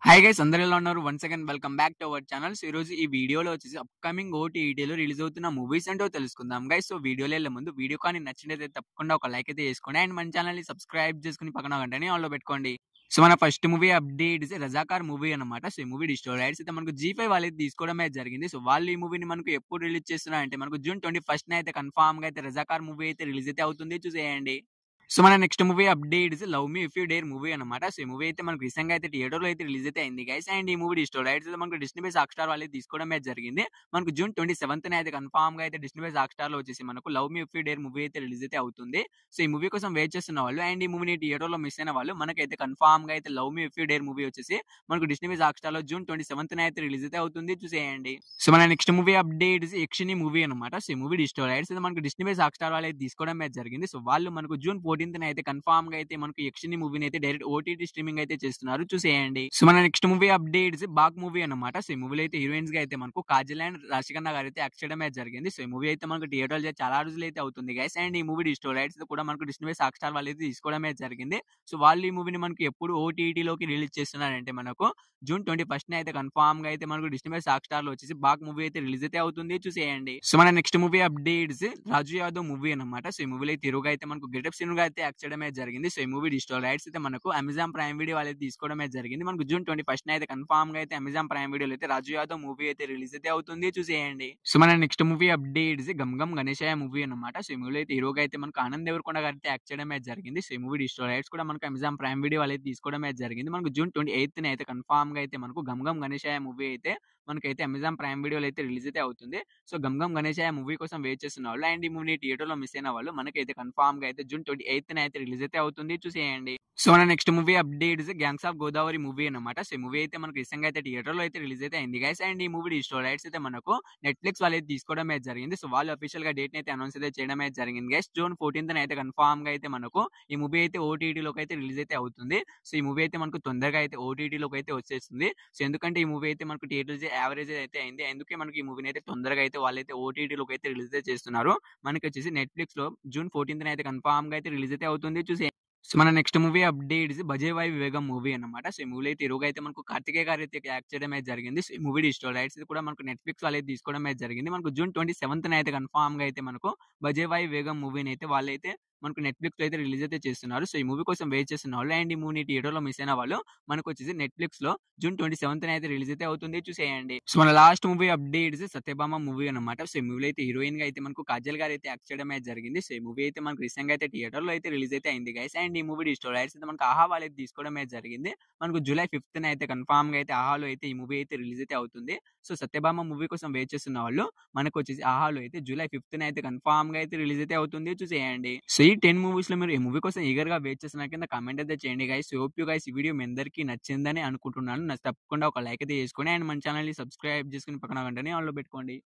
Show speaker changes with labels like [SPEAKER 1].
[SPEAKER 1] hi guys అందరూ ఎలా ఉన్నారు once again welcome back to our channels ఈ రోజు ఈ వీడియోలో వచ్చేసి అప్కమింగ్ ఓటీఈటీలో రిలీజ్ అవుతున్న మూవీస్ ఏంటో తెలుసుకుందాం గైస్ సో వీడియోలో వెళ్ళే ముందు వీడియో కానీ నచ్చినట్లయితే తప్పకుండా ఒక లైక్ అయితే చేసుకోండి అండ్ మన ఛానల్ ని సబ్స్క్రైబ్ చేసుకుని పక్కన గంటని ఆన్లో పెట్టుకోండి సో మన first movie update Razakar movie అనమాట సో ఈ మూవీ డిస్టో రైట్స్ అయితే మనకు జీ ఫైవ్ వాళ్ళైతే తీసుకోవడమే జరిగింది సో వాళ్ళు ఈ మూవీని మనకు ఎప్పుడు రిలీజ్ చేస్తున్నారు అంటే మనకు జూన్ ట్వంటీ ఫస్ట్ అయితే కన్ఫామ్ గా అయితే రజాకార్ మూవీ అయితే రిలీజ్ అయితే అవుతుంది చూసేయండి సో మన next movie update love me if you dare movie అనమాట సో ఈ మూవీ అయితే మనకు రీసెంట్ గా అయితే థియేటర్ లో అయితే రిలీజ్ అయితే అయింది గైస్ అండ్ ఈ మూవీ డిస్టో రైట్స్ అయితే మనకు డిస్నీ బై సాక్ స్టార్ వాళ్ళు తీసుకోవడమే జరిగింది మనకు జూన్ ట్వంటీ సెవెంత్ అయితే కన్ఫామ్ గా అయితే డిస్నీ బై సాక్ స్టార్ లో వచ్చేసి మనకు love me if you dare movie అయితే రిలీజ్ అయితే అవుతుంది సో ఈ మూవీ కోసం వెయిట్ చేస్తున్న వాళ్ళు అండ్ ఈ మూవీని థియేటర్ లో మిస్ అయిన వాళ్ళు మనకైతే కన్ఫామ్ గా అయితే love me if you dare movie వచ్చేసి మనకు డిస్నీ బై సాక్ స్టార్ లో జూన్ ట్వంటీ సెవెంత్ అయితే రిలీజ్ అయితే అవుతుంది చూసేయండి సో మన next movie update Yakshini movie అనమాట సో ఈ మూవీ డిస్టో రైట్స్ అయితే మనకు డిస్నీ బై సాక్ స్టార్ వాళ్ళు అయితే తీసుకోవడమే జరిగింది సో వాళ్ళు మనకు జూన్ ఫోర్టీన్త్ అయితే కన్ఫామ్ గా అయితే మనకు యక్షిని మూవీని అయితే డైరెక్ట్ ఓటీటీ స్ట్రీమింగ్ అయితే చేస్తున్నారు చూసేయండి సో మన next movie updates Baak movie అనమాట సో ఈ మూవీలో అయితే హీరోయిన్స్ గా అయితే మనకు కాజల్ అండ్ రాశికన్న గారు అయితే యాక్ట్ చేయడమే జరిగింది సో ఈ మూవీ అయితే మనకు థియేటర్ లో చాలా రోజులు అయితే అవుతుంది గైస్ అండ్ ఈ మూవీ డిస్టో రైట్స్ కూడా మనకు డిస్నీ సాక్ స్టార్ వాళ్ళు అయితే తీసుకోవడమే జరిగింది సో వాళ్ళు ఈ మూవీని మనకి ఎప్పుడు ఓటీటీ లోకి రిలీజ్ చేస్తున్నారంటే మనకు జూన్ ట్వంటీ ఫస్ట్ అయితే కన్ఫామ్ గా అయితే మనకు డిస్నీ సాక్ స్టార్ లో వచ్చేసి బాగ్ మూవీ అయితే రిలీజ్ అయితే అవుతుంది చూసేయండి సో మన next movie updates Raju Yadav movie అనమాట సో ఈ మూవీలో తిరుగు అయితే మనకు గెటప్ సీన్ గా అయితే యాక్ట్ చేయడమే జరిగింది సో ఈ మూవీ డిజిటల్ రైట్స్ అయితే మనకు అమెజాన్ ప్రైమ్ వీడియో వాళ్ళు అయితే తీసుకోవడమే జరిగింది మనకు జూన్ ట్వంటీ ఫస్ట్ అయితే కన్ఫామ్ గా అయితే అమెజాన్ ప్రైమ్ వీడియోలో అయితే రాజు యాదవ్ మూవీ అయితే రిలీజ్ అయితే అవుతుంది చూసేయండి సో మన next movie updates Gam Gam Ganeshayya movie అనమాట సో ఈ మూవీలో అయితే హీరోగా అయితే మనకు ఆనంద్ దేవరకొండ గారు అయితే యాక్ట్ చేయడమే జరిగింది సో ఈ మూవీ డిజిటల్ రైట్స్ కూడా మనకు అమెజాన్ ప్రైమ్ వీడియో వాళ్ళు అయితే తీసుకోవడమే జరిగింది మనకు జూన్ ట్వంటీ ఎయిత్ అయితే కన్ఫామ్ గా అయితే మనకు గమ్ గమ్ గణేశయ్య మూవీ అయితే మనకైతే అమెజాన్ ప్రైమ్ వీడియోలో అయితే రిలీజ్ అయితే అవుతుంది సో గమ్ గమ్ గణేష్ మూవీ కోసం వెయిట్ చేస్తున్న వాళ్ళు అండ్ ఈ మూవీ థియేటర్ లో మిస్ అయిన వాళ్ళు మనకైతే కన్ఫామ్ గా అయితే జూన్ ట్వంటీ ఎయిత్ అయితే రిలీజ్ అయితే అవుతుంది చూసేయండి సో మన next movie updates gangs of Godavari movie అనమాట సో ఈ మూవీ అయితే మనకు రీసెంట్ అయితే థియేటర్ లో అయితే రిలీజ్ అయితే అయింది గైస్ అండ్ ఈ మూవీ డిజిటల్ రైట్స్ అయితే మనకు నెట్ఫ్లిక్స్ వాళ్ళు అయితే తీసుకోవడమే జరిగింది సో వాళ్ళు అఫీషియల్ గా డేట్ అయితే అనౌన్స్ అయితే చేయడమే జరిగింది గైస్ జూన్ ఫోర్టీన్త్ అయితే కన్ఫామ్ గా అయితే మనకు ఈ మూవీ అయితే ఓటీటీ లోకి అయితే రిలీజ్ అయితే అవుతుంది సో ఈ మూవీ అయితే మనకు తొందరగా అయితే ఓటీటీ లోకి అయితే వచ్చేస్తుంది సో ఎందుకంటే ఈ మూవీ అయితే మనకు థియేటర్ యావరేజ్ అయితే అయింది అందుకే మనకి ఈ మూవీని అయితే తొందరగా అయితే వాళ్ళైతే ఓటీటీలోకి అయితే రిలీజ్ అయితే చేస్తున్నారు మనకి వచ్చేసి నెట్ఫ్లిక్స్ లో జూన్ ఫోర్టీన్త్ అయితే కన్ఫామ్ గా అయితే రిలీజ్ అయితే అవుతుంది చూసే సో మన next movie updates Bhaje Vaayu Vegam movie అనమాట సో ఈ మూవీ అయితే ఇరుగు అయితే మనకు కార్తికేయ గారు అయితే యాక్ట్ చేయడం అయితే జరిగింది సో ఈ మూవీ డిజిటల్ రైట్స్ కూడా మనకు నెట్ఫ్లిక్స్ వాళ్ళు అయితే తీసుకోవడం అయితే జరిగింది మనకు జూన్ ట్వంటీ సెవెంత్ అయితే కన్ఫామ్ గా అయితే మనకు బజే వాయి వేగం మూవీని అయితే వాళ్ళైతే మనకు నెట్ఫ్లిక్స్ లో అయితే రిలీజ్ అయితే చేస్తున్నారు సో ఈ మూవీ కోసం వెయిట్ చేస్తున్న వాళ్ళు అండ్ ఈ మూవీ థియేటర్ లో మిస్ అయిన వాళ్ళు మనకు వచ్చేసి నెట్ఫ్లిక్స్ లో జూన్ ట్వంటీ సెవెంత్ అయితే రిలీజ్ అయితే అవుతుంది చూసేయండి సో మన last movie updates Satyabhama movie అనమాట సో ఈ మూవీ అయితే హీరోయిన్ గా అయితే మనకు కాజల్ గారు అయితే యాక్ట్ చేయడం అయితే జరిగింది సో ఈ మూవీ అయితే మనకు రీసెంట్ గా అయితే థియేటర్ లో అయితే రిలీజ్ అయితే అయింది గైస్ అండ్ ఈ మూవీ డిజిటల్ రైట్స్ అయితే మనకు ఆహా వాళ్ళు అయితే తీసుకోవడం అయితే జరిగింది మనకు జూలై ఫిఫ్త్ అయితే కన్ఫామ్ గా అయితే ఆహాలో అయితే ఈ మూవీ అయితే రిలీజ్ అయితే అవుతుంది సో సత్యభామ మూవీ కోసం వెయిట్ చేస్తున్న వాళ్ళు మనకు వచ్చేసి ఆహాలో అయితే జూలై ఫిఫ్త్ అయితే కన్ఫామ్ గా అయితే రిలీజ్ అయితే అవుతుంది చూసేయండి సో ఈ టెన్ మూవీస్ లో మీరు ఈ మూవీ కోసం ఈగర్ గా వెయిట్ చేసిన కింద కామెంట్ అయితే చేయండి గైస్ హోప్ యూ గైస్ ఈ వీడియో మీ అందరికీ నచ్చిందని అనుకుంటున్నాను నాకు తప్పకుండా ఒక లైక్ అయితే చేసుకోండి అండ్ మన ఛానల్ ని సబ్స్క్రైబ్ చేసుకుని పక్కన గంటని ఆన్లో పెట్టుకోండి